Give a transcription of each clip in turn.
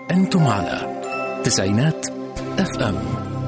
أنتم على تسعينات اف ام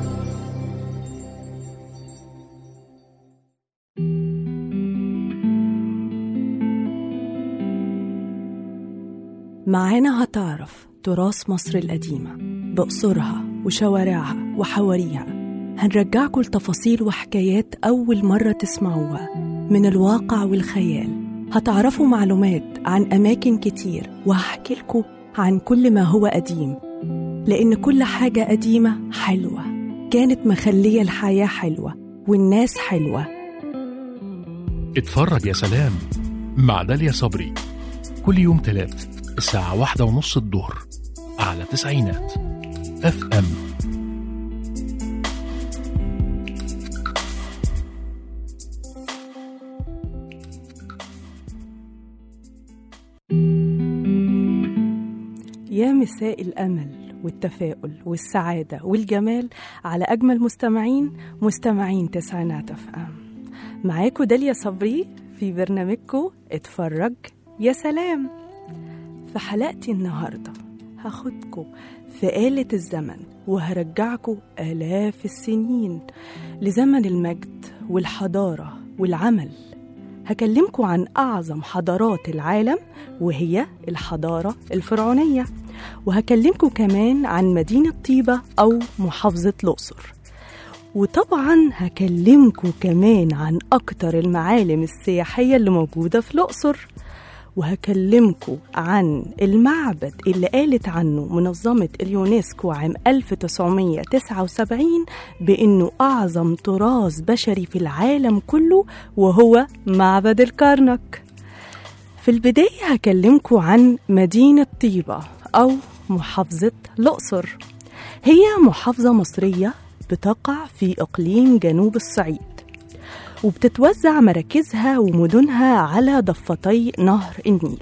معانا هتعرف تراث مصر القديمة بقصرها وشوارعها وحواريها هنرجعكم لتفاصيل وحكايات أول مرة تسمعوها من الواقع والخيال هتعرفوا معلومات عن أماكن كتير وهحكي لكم عن كل ما هو قديم لأن كل حاجة قديمة حلوة كانت مخلية الحياة حلوة والناس حلوة اتفرج يا سلام مع داليا صبري كل يوم تلات الساعة واحدة ونص الظهر على تسعينات اف ام يا مساء الأمل والتفاؤل والسعادة والجمال على أجمل مستمعين مستمعين تسعينات اف ام معاكم داليا صبري في برنامجكم اتفرج يا سلام في حلقتي النهاردة هاخدكم في آلة الزمن وهرجعكم آلاف السنين لزمن المجد والحضارة والعمل هكلمكم عن أعظم حضارات العالم وهي الحضارة الفرعونية وهكلمكم كمان عن مدينة طيبة أو محافظة الأقصر وطبعا هكلمكم كمان عن أكتر المعالم السياحية اللي موجودة في الأقصر وهكلمكم عن المعبد اللي قالت عنه منظمة اليونسكو عام 1979 بأنه أعظم تراث بشري في العالم كله وهو معبد الكرنك في البداية هكلمكم عن مدينة طيبة أو محافظة الأقصر هي محافظة مصرية بتقع في إقليم جنوب الصعيد وبتتوزع مراكزها ومدنها على ضفتي نهر النيل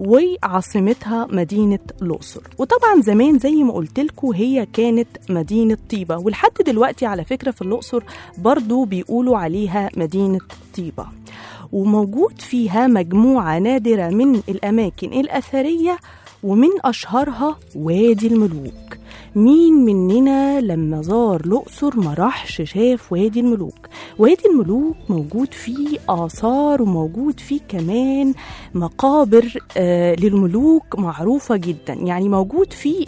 وعاصمتها مدينة الأقصر وطبعا زمان زي ما قلت لكم هي كانت مدينة طيبة ولحد دلوقتي على فكرة في الأقصر برضو بيقولوا عليها مدينة طيبة وموجود فيها مجموعة نادرة من الأماكن الأثرية ومن أشهرها وادي الملوك مين مننا لما زار الأقصر ما راحش شاف وادي الملوك وادي الملوك موجود فيه آثار وموجود فيه كمان مقابر آه للملوك معروفة جدا يعني موجود فيه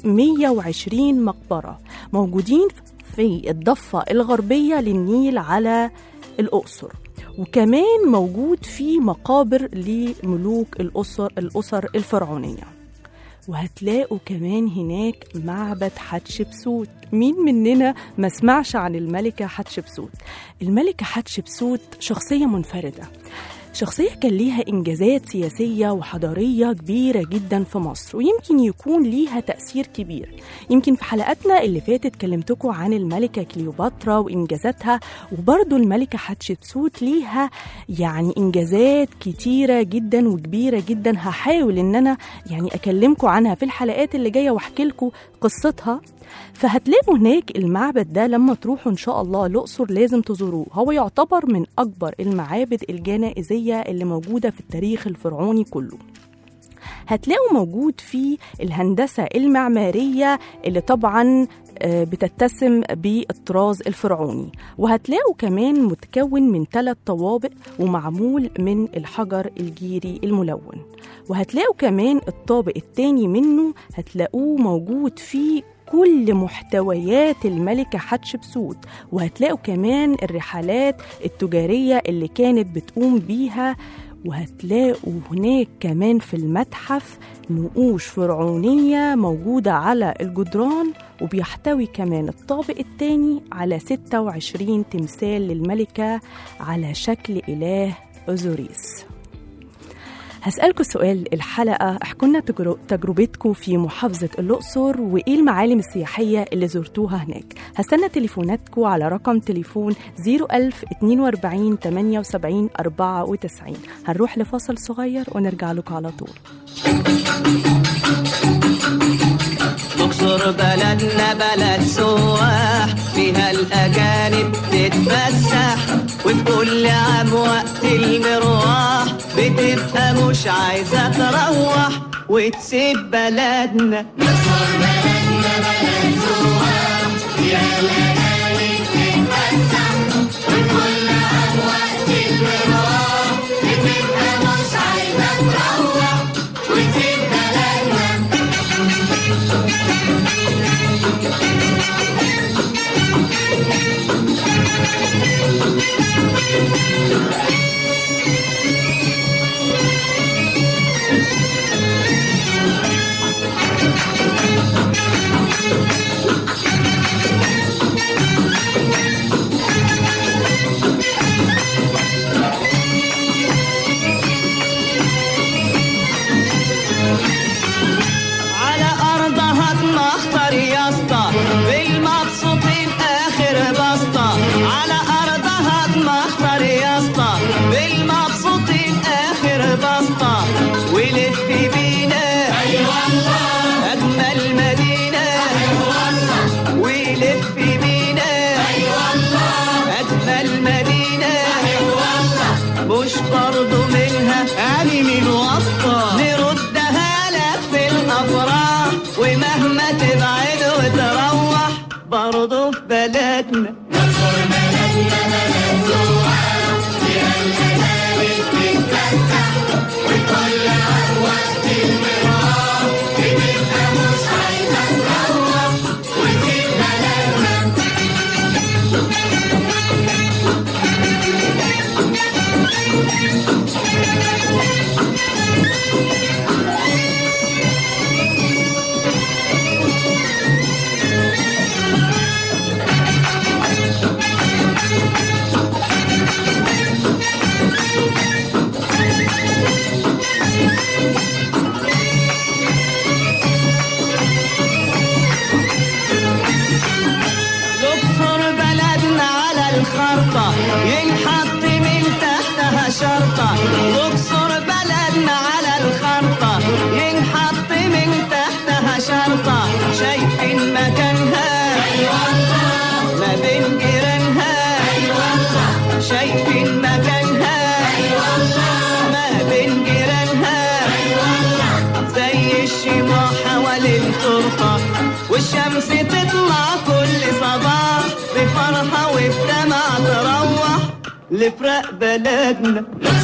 120 مقبرة موجودين في الضفة الغربية للنيل على الأقصر وكمان موجود فيه مقابر لملوك الأسر الأسر الفرعونية وهتلاقوا كمان هناك معبد حتشبسوت مين مننا ما سمعش عن الملكة حتشبسوت الملكة حتشبسوت شخصية منفردة شخصية كان ليها إنجازات سياسية وحضارية كبيرة جدا في مصر ويمكن يكون ليها تأثير كبير يمكن في حلقاتنا اللي فاتت كلمتكم عن الملكة كليوباترا وإنجازاتها وبرضو الملكة حتشبسوت ليها يعني إنجازات كتيرة جدا وكبيرة جدا هحاول إن أنا يعني أكلمكم عنها في الحلقات اللي جاية وأحكي لكم قصتها فهتلاقوا هناك المعبد ده لما تروحوا ان شاء الله الاقصر لازم تزوروه هو يعتبر من اكبر المعابد الجنائزيه اللي موجوده في التاريخ الفرعوني كله هتلاقوا موجود فيه الهندسة المعمارية اللي طبعا بتتسم بالطراز الفرعوني وهتلاقوا كمان متكون من ثلاث طوابق ومعمول من الحجر الجيري الملون وهتلاقوا كمان الطابق الثاني منه هتلاقوه موجود فيه كل محتويات الملكة حتشبسوت وهتلاقوا كمان الرحلات التجارية اللي كانت بتقوم بيها وهتلاقوا هناك كمان في المتحف نقوش فرعونية موجودة على الجدران وبيحتوي كمان الطابق الثاني على 26 تمثال للملكة على شكل إله أوزوريس هسألكوا سؤال الحلقة احكوا لنا تجربتكم في محافظة الأقصر وإيه المعالم السياحية اللي زرتوها هناك هستنى تليفوناتكم على رقم تليفون 01000 42 78 94 هنروح لفاصل صغير ونرجع لكم على طول الاقصر بلدنا بلد سواح فيها الاجانب تتفسح وفي كل عام وقت المروح بتبقى مش عايزه تروح وتسيب بلدنا على أرضها اتمخطر يا اسطى بالمبسوطين آخر بسطة على أرضها اتمخطر يا اسطى بالمبسوطين آخر بسطة ولف بينا أيوة أجمل مدينة أيوة ولف بينا أيوة أجمل مدينة أيوة مش برضو منها يعني من وسطة نردها لك في الأفراح ومهما تبعد وتروح برضو في بلدنا الأقصر بلدنا على الخرطة ينحط من تحتها شرطة الأقصر بلدنا على الخرطة ينحط من تحتها شرطة شايفين مكانها ما بين جيرانها شايفين مكانها ما بين جيرانها زي الشموع حوالين الطرقة والشمس تطلع كل صباح بفرحة وبدمع تروح لفرق بلدنا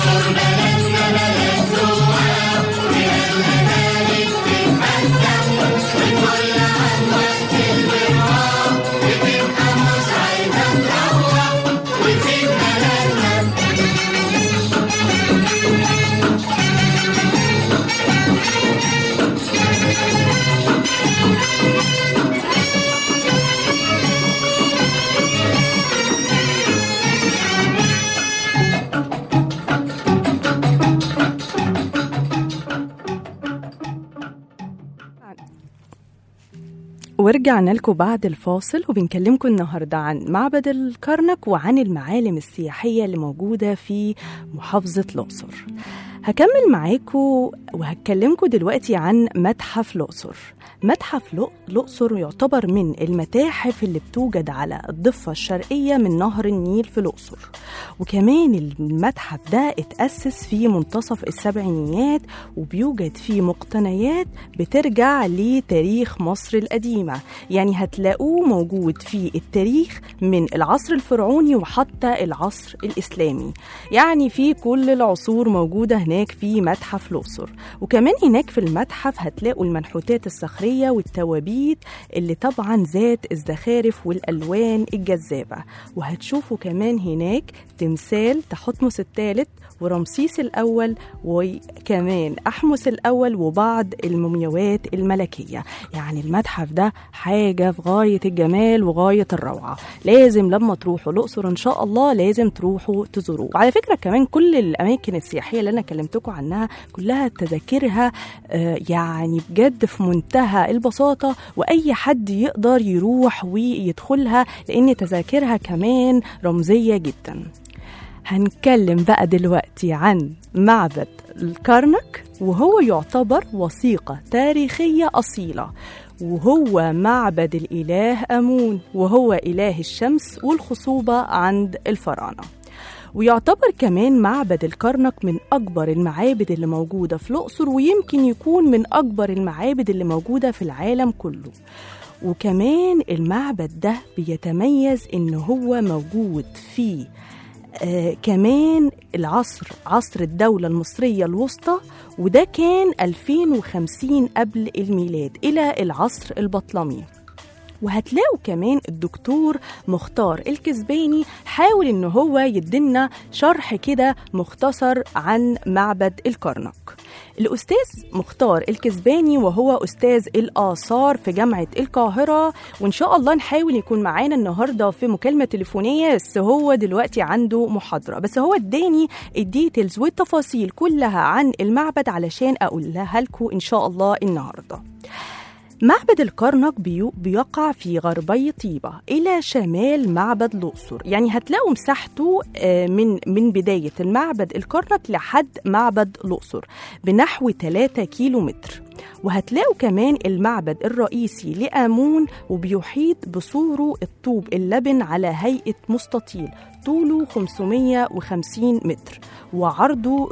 ورجعنا لكم بعد الفاصل وبنكلمكم النهارده عن معبد الكرنك وعن المعالم السياحيه اللي موجوده في محافظه الاقصر. هكمل معاكم وهتكلمكم دلوقتي عن متحف الأقصر متحف الأ- الأقصر يعتبر من المتاحف اللي بتوجد على الضفة الشرقية من نهر النيل في الأقصر وكمان المتحف ده اتأسس في منتصف السبعينيات وبيوجد فيه مقتنيات بترجع لتاريخ مصر القديمة يعني هتلاقوه موجود في التاريخ من العصر الفرعوني وحتى العصر الإسلامي يعني في كل العصور موجودة هناك في متحف الأقصر وكمان هناك في المتحف هتلاقوا المنحوتات الصخرية والتوابيت اللي طبعا ذات الزخارف والألوان الجذابة وهتشوفوا كمان هناك تمثال تحتمس الثالث ورمسيس الأول وكمان أحمس الأول وبعض المومياوات الملكية يعني المتحف ده حاجة في غاية الجمال وغاية الروعة لازم لما تروحوا الأقصر إن شاء الله لازم تروحوا تزوروه وعلى فكرة كمان كل الأماكن السياحية اللي أنا كلمتكم عنها كلها تذاكرها آه، يعني بجد في منتهى البساطة وأي حد يقدر يروح ويدخلها لأن تذاكرها كمان رمزية جداً هنتكلم بقى دلوقتي عن معبد الكرنك وهو يعتبر وثيقة تاريخية أصيلة وهو معبد الإله أمون وهو إله الشمس والخصوبة عند الفراعنة ويعتبر كمان معبد الكرنك من أكبر المعابد اللي موجودة في الأقصر ويمكن يكون من أكبر المعابد اللي موجودة في العالم كله وكمان المعبد ده بيتميز إن هو موجود في آه كمان العصر عصر الدولة المصرية الوسطى وده كان 2050 قبل الميلاد إلى العصر البطلمي وهتلاقوا كمان الدكتور مختار الكسباني حاول ان هو يدينا شرح كده مختصر عن معبد الكرنك الأستاذ مختار الكسباني وهو أستاذ الآثار في جامعة القاهرة وإن شاء الله نحاول يكون معانا النهاردة في مكالمة تليفونية بس هو دلوقتي عنده محاضرة بس هو اداني الديتيلز والتفاصيل كلها عن المعبد علشان أقولها لكم إن شاء الله النهارده معبد الكرنك بيو بيقع في غربي طيبة إلى شمال معبد الأقصر يعني هتلاقوا مساحته آه، من من بداية المعبد الكرنك لحد معبد الأقصر بنحو 3 كيلو متر وهتلاقوا كمان المعبد الرئيسي لآمون وبيحيط بسوره الطوب اللبن على هيئة مستطيل طوله 550 متر وعرضه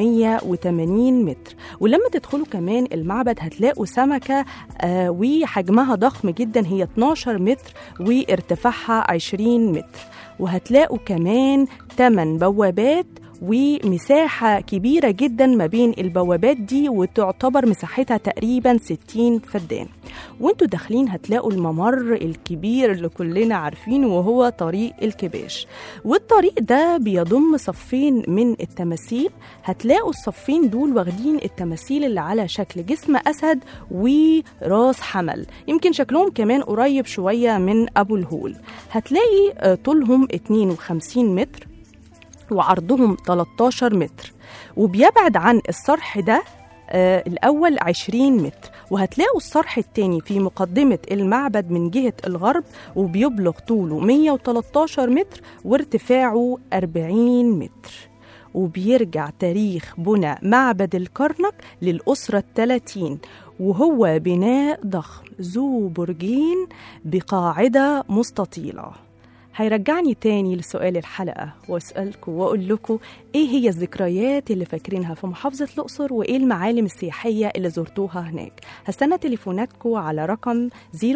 480 متر ولما تدخلوا كمان المعبد هتلاقوا سمكة آه وحجمها ضخم جدا هي 12 متر وارتفاعها 20 متر وهتلاقوا كمان 8 بوابات ومساحة كبيرة جدا ما بين البوابات دي وتعتبر مساحتها تقريبا 60 فدان وانتوا داخلين هتلاقوا الممر الكبير اللي كلنا عارفينه وهو طريق الكباش والطريق ده بيضم صفين من التماثيل هتلاقوا الصفين دول واخدين التماثيل اللي على شكل جسم أسد وراس حمل يمكن شكلهم كمان قريب شوية من أبو الهول هتلاقي آه، طولهم 52 متر وعرضهم 13 متر وبيبعد عن الصرح ده آه الأول 20 متر وهتلاقوا الصرح التاني في مقدمة المعبد من جهة الغرب وبيبلغ طوله 113 متر وارتفاعه 40 متر وبيرجع تاريخ بنى معبد الكرنك للأسرة الثلاثين وهو بناء ضخم ذو برجين بقاعدة مستطيلة هيرجعني تاني لسؤال الحلقة وأسألكم وأقول لكم إيه هي الذكريات اللي فاكرينها في محافظة الأقصر وإيه المعالم السياحية اللي زرتوها هناك هستنى تليفوناتكم على رقم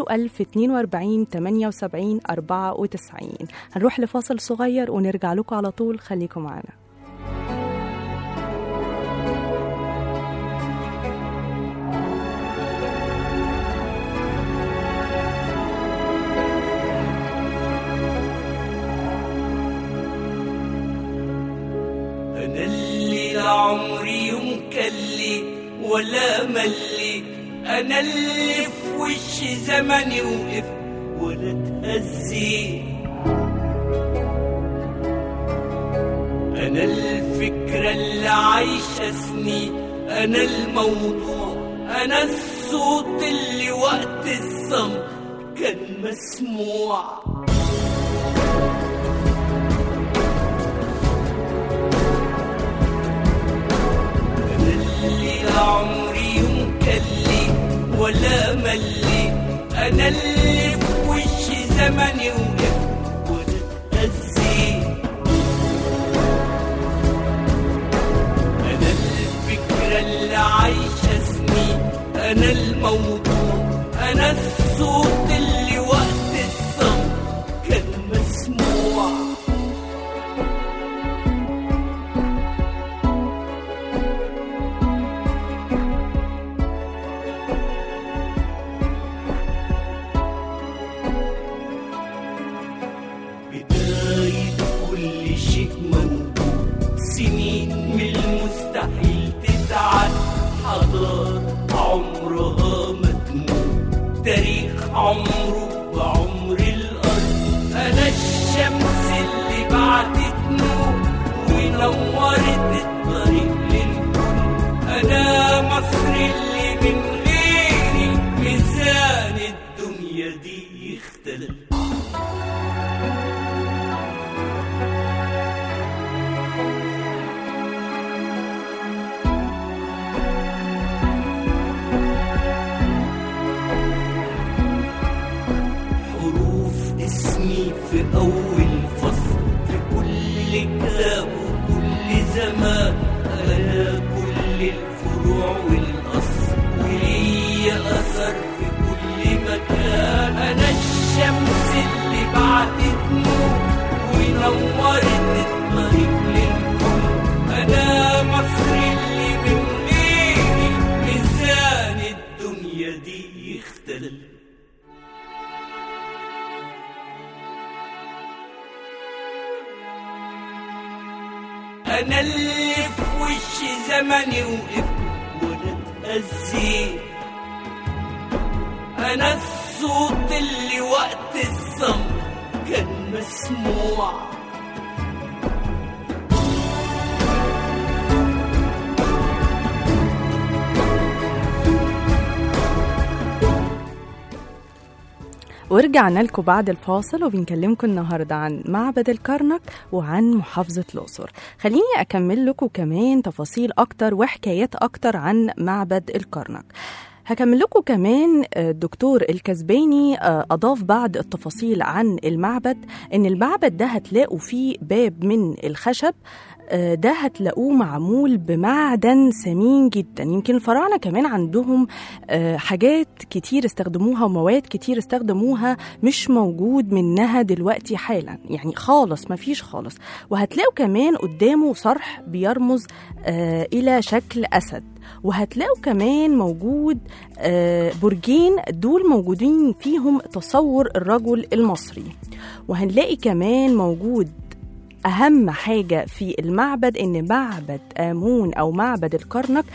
01042 78 94 هنروح لفاصل صغير ونرجع لكم على طول خليكم معانا أنا اللي لا عمري يوم كلي ولا ملي أنا اللي في وش زمني وقف ولا تهزي أنا الفكرة اللي عايشة سنين أنا الموضوع أنا الصوت اللي وقت الصمت كان مسموع أنا اللي لا عمري يوم كلي ولا ملي أنا اللي في وش زمني وقف ولا تهزي أنا الفكرة اللي عايشة سنين أنا الموضوع أنا الصوت اللي وقت الصمت كان مسموع بداية كل شيء موجود سنين من المستحيل تتعد حضارة عمرها ما تموت تاريخ عمره بعمر الأرض أنا الشمس اللي بعتت نور ونورت الطريق للكل أنا مصر اللي من غيري ميزان الدنيا دي يختلف حروف اسمي في أول فصل في كل كتاب وكل زمان أنا كل الفروع والأصل ولي أثر في كل مكان بلدي يختل انا اللي في وش زمني وقف ولا اتأذيت انا الصوت اللي وقت الصمت كان مسموع ورجعنا لكم بعد الفاصل وبنكلمكم النهارده عن معبد الكرنك وعن محافظة الأقصر خليني أكمل لكم كمان تفاصيل أكتر وحكايات أكتر عن معبد الكرنك هكمل لكم كمان آه، الدكتور الكسباني آه، أضاف بعض التفاصيل عن المعبد إن المعبد ده هتلاقوا فيه باب من الخشب آه، ده هتلاقوه معمول بمعدن ثمين جدا يمكن الفراعنة كمان عندهم آه، حاجات كتير استخدموها ومواد كتير استخدموها مش موجود منها دلوقتي حالا يعني خالص مفيش خالص وهتلاقوا كمان قدامه صرح بيرمز آه، إلى شكل أسد وهتلاقوا كمان موجود آه، برجين دول موجودين فيهم تصور الرجل المصري وهنلاقي كمان موجود أهم حاجة في المعبد إن معبد آمون أو معبد الكرنك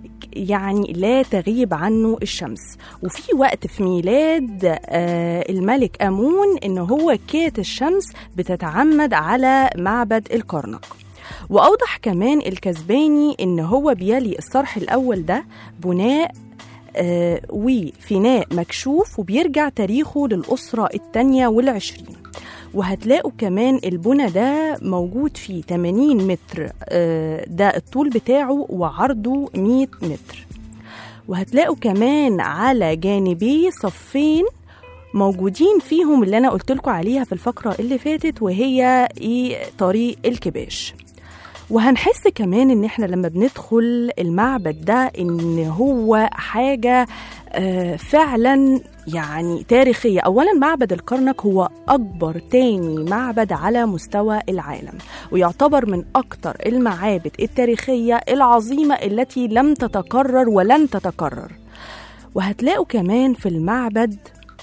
يعني لا تغيب عنه الشمس وفي وقت في ميلاد آه، الملك آمون إن هو كانت الشمس بتتعمد على معبد الكرنك وأوضح كمان الكسباني إن هو بيلي الصرح الأول ده بناء آه، وفناء مكشوف وبيرجع تاريخه للأسرة الثانية والعشرين وهتلاقوا كمان البنى ده موجود فيه 80 متر آه، ده الطول بتاعه وعرضه 100 متر وهتلاقوا كمان على جانبيه صفين موجودين فيهم اللي انا قلت لكم عليها في الفقره اللي فاتت وهي ايه طريق الكباش وهنحس كمان ان احنا لما بندخل المعبد ده ان هو حاجه آه، فعلا يعني تاريخية أولا معبد الكرنك هو أكبر تاني معبد على مستوى العالم ويعتبر من أكثر المعابد التاريخية العظيمة التي لم تتكرر ولن تتكرر وهتلاقوا كمان في المعبد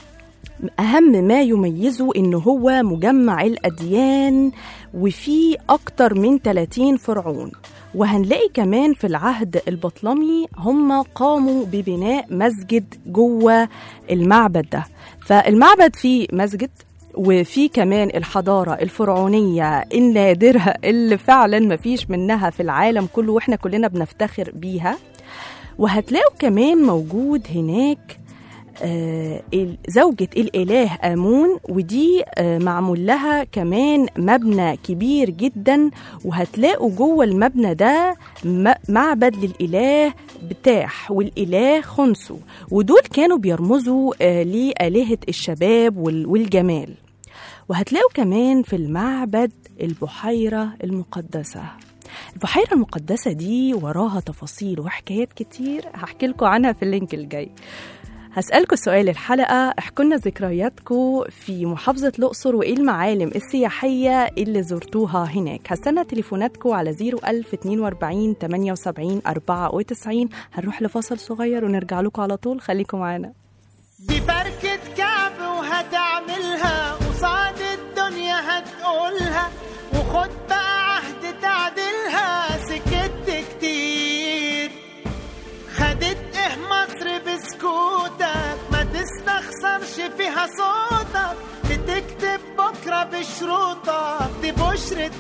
أهم ما يميزه إن هو مجمع الأديان وفيه أكتر من 30 فرعون وهنلاقي كمان في العهد البطلمي هم قاموا ببناء مسجد جوه المعبد ده فالمعبد فيه مسجد وفي كمان الحضارة الفرعونية النادرة اللي فعلا مفيش منها في العالم كله واحنا كلنا بنفتخر بيها وهتلاقوا كمان موجود هناك آه، ال- زوجة الإله آمون ودي آه، معمول لها كمان مبنى كبير جدا وهتلاقوا جوه المبنى ده م- معبد للإله بتاح والإله خنسو ودول كانوا بيرمزوا آه، لآلهة الشباب وال- والجمال وهتلاقوا كمان في المعبد البحيرة المقدسة البحيرة المقدسة دي وراها تفاصيل وحكايات كتير هحكي لكم عنها في اللينك الجاي هسألكم سؤال الحلقة احكوا لنا ذكرياتكم في محافظة الأقصر وإيه المعالم السياحية اللي زرتوها هناك هستنى تليفوناتكم على 01042 78 94 هنروح لفصل صغير ونرجع لكم على طول خليكم معانا دي فركة كعب وهتعملها قصاد الدنيا هتقولها وخد بقى عهد تعدلها سكت كتير خدت ايه مصر بسكوتك ما تستخسرش فيها صوتك بتكتب بكرة بشروطك دي بشرة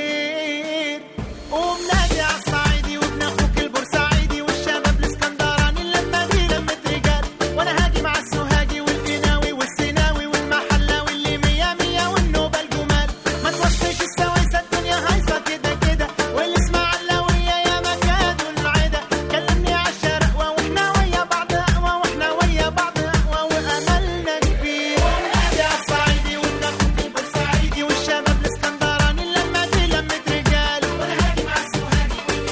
خير قوم نادي على الصعيدي وابن اخوك البورسعيدي والشباب الاسكندراني اللمة دي لمة رجال وانا هاجي مع السوهاجي والقناوي والسيناوي والمحلاوي اللي مية مية والنوبة الجمال ما توصيش السويسة الدنيا هايصة كده كده والاسماعيلاوية يا مكان والعدا كلمني عالشرقوة واحنا ويا بعض اقوى واحنا ويا بعض اقوى واملنا كبير نادي على الصعيدي وابن اخوك البورسعيدي والشباب الاسكندراني اللمة دي لمة رجال وانا هاجي مع السوهاجي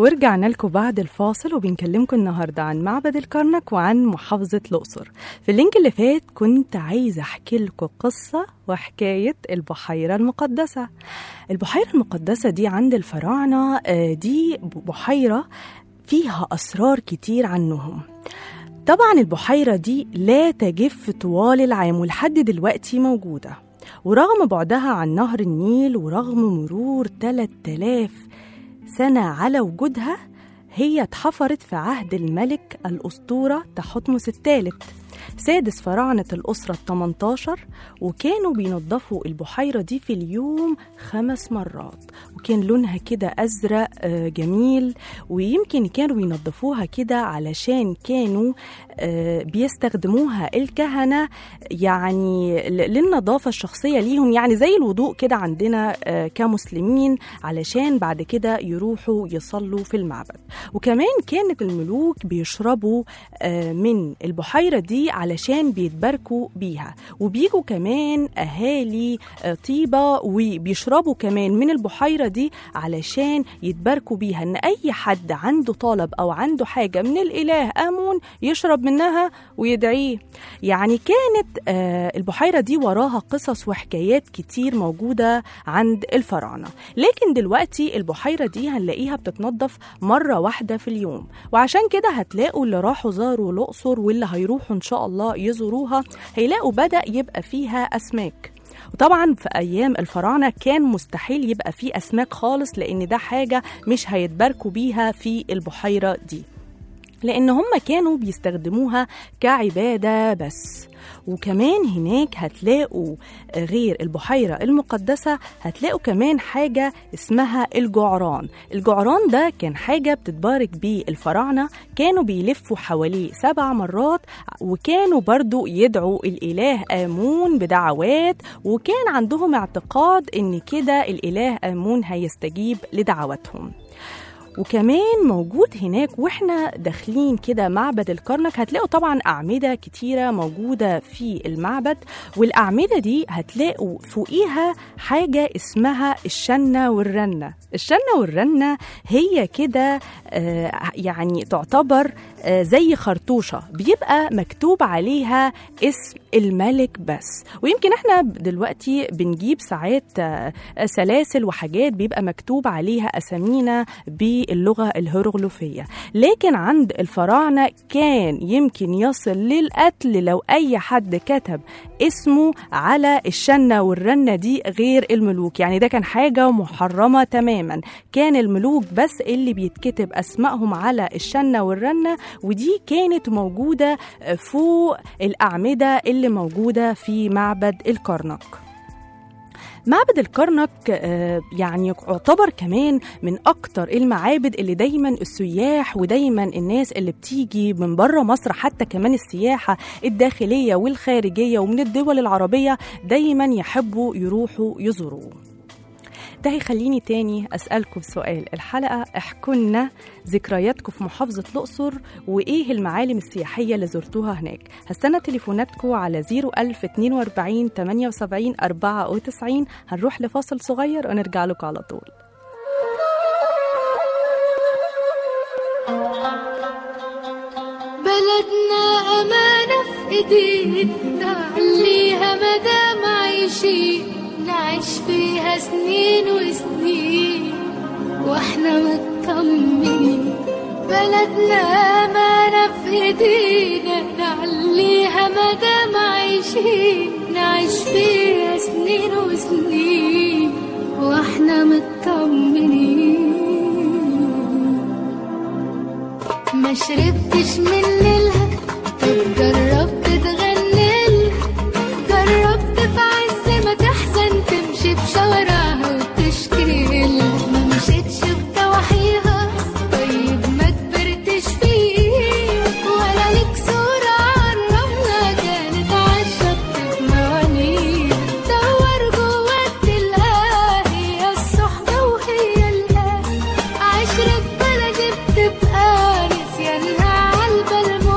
ورجعنا لكم بعد الفاصل وبنكلمكم النهارده عن معبد الكرنك وعن محافظة الأقصر. في اللينك اللي فات كنت عايزة أحكي لكم قصة وحكاية البحيرة المقدسة. البحيرة المقدسة دي عند الفراعنة آه، دي بحيرة فيها أسرار كتير عنهم. طبعا البحيرة دي لا تجف طوال العام ولحد دلوقتي موجودة ورغم بعدها عن نهر النيل ورغم مرور 3000 سنة على وجودها هي اتحفرت في عهد الملك الأسطورة تحتمس الثالث سادس فراعنة الأسرة التمنتاشر وكانوا بينظفوا البحيرة دي في اليوم خمس مرات وكان لونها كده أزرق آه، جميل ويمكن كانوا بينظفوها كده علشان كانوا آه، بيستخدموها الكهنة يعني ل- للنظافة الشخصية ليهم يعني زي الوضوء كده عندنا آه، كمسلمين علشان بعد كده يروحوا يصلوا في المعبد وكمان كانت الملوك بيشربوا آه، من البحيرة دي علشان بيتباركوا بيها وبيجوا كمان أهالي آه، طيبة وبيشربوا كمان من البحيرة دي علشان يتباركوا بيها إن أي حد عنده طلب أو عنده حاجة من الإله آمون يشرب منها ويدعيه يعني كانت آه، البحيرة دي وراها قصص وحكايات كتير موجودة عند الفراعنة لكن دلوقتي البحيرة دي هنلاقيها بتتنضف مرة واحدة في اليوم وعشان كده هتلاقوا اللي راحوا زاروا الأقصر واللي هيروحوا إن شاء الله يزوروها هيلاقوا بدأ يبقى فيها أسماك وطبعا في ايام الفراعنه كان مستحيل يبقى فيه اسماك خالص لان ده حاجه مش هيتباركوا بيها في البحيره دي لان هم كانوا بيستخدموها كعباده بس وكمان هناك هتلاقوا غير البحيرة المقدسة هتلاقوا كمان حاجة اسمها الجعران الجعران ده كان حاجة بتتبارك بيه الفراعنة كانوا بيلفوا حواليه سبع مرات وكانوا برضو يدعوا الإله آمون بدعوات وكان عندهم اعتقاد إن كده الإله آمون هيستجيب لدعواتهم وكمان موجود هناك واحنا داخلين كده معبد الكرنك هتلاقوا طبعا أعمدة كتيرة موجودة في المعبد والأعمدة دي هتلاقوا فوقيها حاجة اسمها الشنة والرنة الشنة والرنة هي كده آه، يعني تعتبر آه، زي خرطوشة بيبقى مكتوب عليها اسم الملك بس ويمكن احنا دلوقتي بنجيب ساعات آه، سلاسل وحاجات بيبقى مكتوب عليها أسامينا باللغة الهيروغليفية لكن عند الفراعنة كان يمكن يصل للقتل لو أي حد كتب اسمه على الشنة والرنة دي غير الملوك يعني ده كان حاجة محرمة تماما كان الملوك بس اللي بيتكتب أسمائهم على الشنة والرنة ودي كانت موجودة فوق الأعمدة اللي موجودة في معبد الكرنك معبد الكرنك آه، يعني يعتبر كمان من أكتر المعابد اللي دايما السياح ودايما الناس اللي بتيجي من بره مصر حتى كمان السياحة الداخلية والخارجية ومن الدول العربية دايما يحبوا يروحوا يزوروه ده هيخليني تاني أسألكم سؤال الحلقة احكوا لنا ذكرياتكم في محافظة الأقصر وإيه المعالم السياحية اللي زرتوها هناك هستنى تليفوناتكم على 01042 78 94 هنروح لفاصل صغير ونرجع لكم على طول بلدنا أمانة في إيدينا نعليها مدام عايشين نعيش فيها سنين وسنين واحنا مطمنين بلدنا أمانة في إيدينا نعليها مدام عايشين نعيش فيها سنين وسنين واحنا مطمنين ما شربتش من ليلها طب جربت تغني جربت في عز ما تحزن تمشي بشوارعها وتشكي لها ما مشيتش بضواحيها طيب ما كبرتش فيه ولا ليك صورة عالرملة كانت عالشط في موانيها دور جوا تلاقيها هي الصحبة وهي الأهل عشرة بلدي بتبقى نسيانها عالبال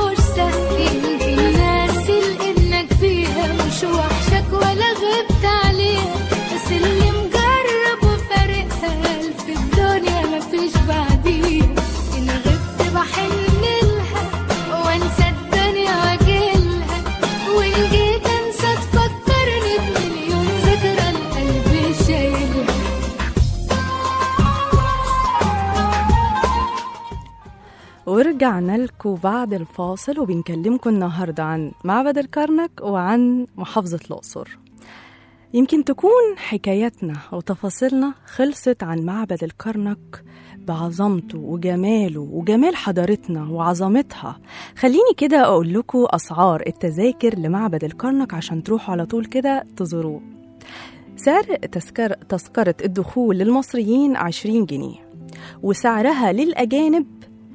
ورجعنا لكم بعد الفاصل وبنكلمكم النهاردة عن معبد الكرنك وعن محافظة الأقصر يمكن تكون حكاياتنا وتفاصيلنا خلصت عن معبد الكرنك بعظمته وجماله وجمال حضارتنا وعظمتها خليني كده أقول لكم أسعار التذاكر لمعبد الكرنك عشان تروحوا على طول كده تزوروه سعر تذكر تذكرة الدخول للمصريين 20 جنيه وسعرها للأجانب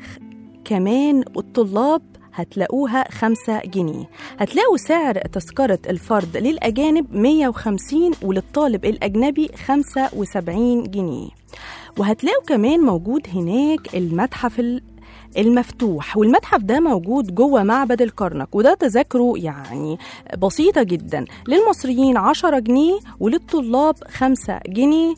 كمان الطلاب هتلاقوها خمسة جنيه هتلاقوا سعر تذكرة الفرد للأجانب 150 وللطالب الأجنبي 75 جنيه وهتلاقوا كمان موجود هناك المتحف ال- المفتوح والمتحف ده موجود جوه معبد الكرنك وده تذاكره يعني بسيطة جدا للمصريين 10 جنيه وللطلاب 5 جنيه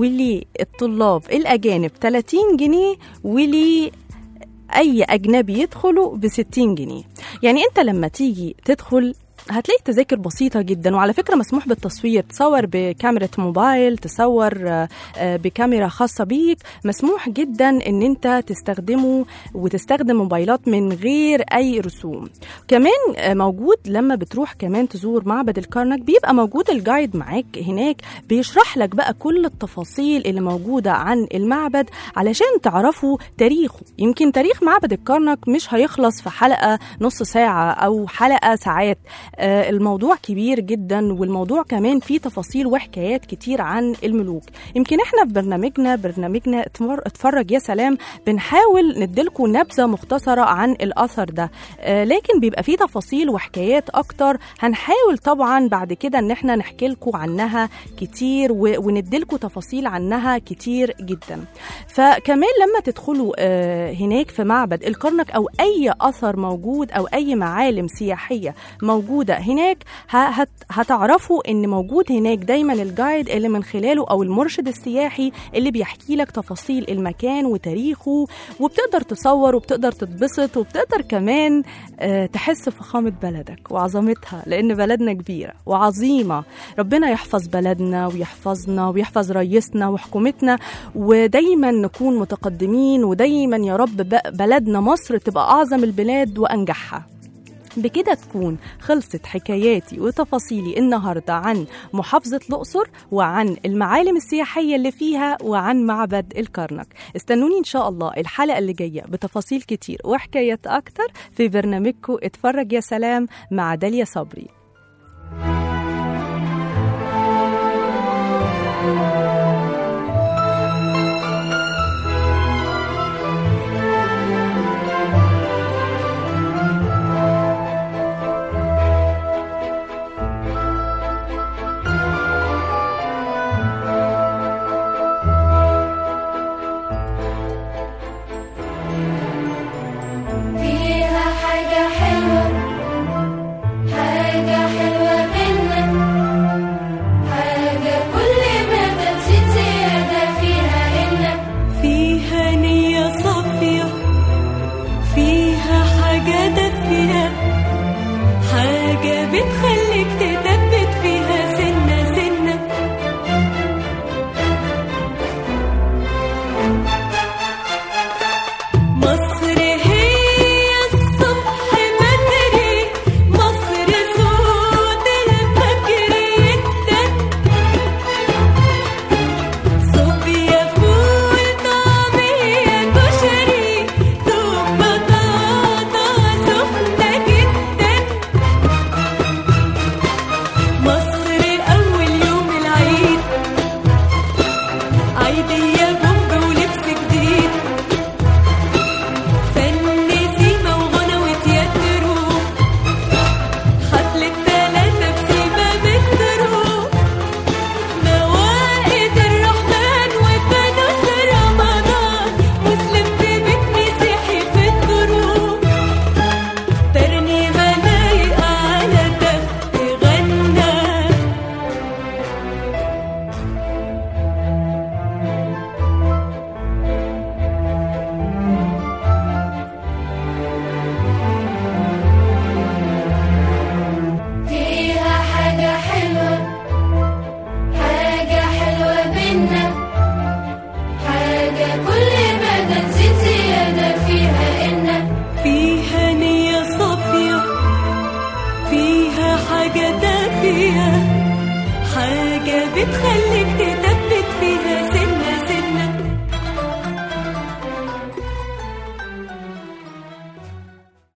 وللطلاب الأجانب 30 جنيه ولي اي اجنبي يدخله ب 60 جنيه يعني انت لما تيجي تدخل هتلاقي تذاكر بسيطة جدا وعلى فكرة مسموح بالتصوير تصور بكاميرا موبايل تصور آه، آه، بكاميرا خاصة بيك مسموح جدا ان انت تستخدمه وتستخدم موبايلات من غير اي رسوم كمان آه، موجود لما بتروح كمان تزور معبد الكرنك بيبقى موجود الجايد معاك هناك بيشرح لك بقى كل التفاصيل اللي موجودة عن المعبد علشان تعرفوا تاريخه يمكن تاريخ معبد الكرنك مش هيخلص في حلقة نص ساعة أو حلقة ساعات آه، الموضوع كبير جدا والموضوع كمان فيه تفاصيل وحكايات كتير عن الملوك يمكن احنا في برنامجنا برنامجنا اتمر- اتفرج يا سلام بنحاول نديلكم نبذة مختصرة عن الأثر ده آه، لكن بيبقى فيه تفاصيل وحكايات أكتر هنحاول طبعا بعد كده ان احنا نحكي لكم عنها كتير و- ونديلكم تفاصيل عنها كتير جدا فكمان لما تدخلوا آه، هناك في معبد الكرنك او اي اثر موجود او اي معالم سياحيه موجوده هناك ه- هت- هتعرفوا ان موجود هناك دايما الجايد اللي من خلاله او المرشد السياحي اللي بيحكي لك تفاصيل المكان وتاريخه وبتقدر تصور وبتقدر تتبسط وبتقدر كمان آه، تحس فخامه بلدك وعظمتها لان بلدنا كبيره وعظيمه ربنا يحفظ بلدنا ويحفظنا ويحفظ رئيسنا وحكومتنا ودايما نكون متقدمين ودايما يا رب ب- بلدنا مصر تبقى اعظم البلاد وانجحها بكده تكون خلصت حكاياتي وتفاصيلي النهارده عن محافظة الأقصر وعن المعالم السياحية اللي فيها وعن معبد الكرنك استنوني إن شاء الله الحلقة اللي جاية بتفاصيل كتير وحكايات أكتر في برنامجكم اتفرج يا سلام مع داليا صبري فيها حاجة حلوة حاجة حلوة منا حاجة كل ما تزيد زيادة فيها إن فيها نية صافية فيها حاجة دافية حاجة بتخليك تثبت فيها سنة سنة مصر هي الصبح بدري مصر صوت الفجر يدك صوبيا فول طعمية كشري دوب بطاطا سخنة جدا حاجة دافية حاجة بتخليك تتعب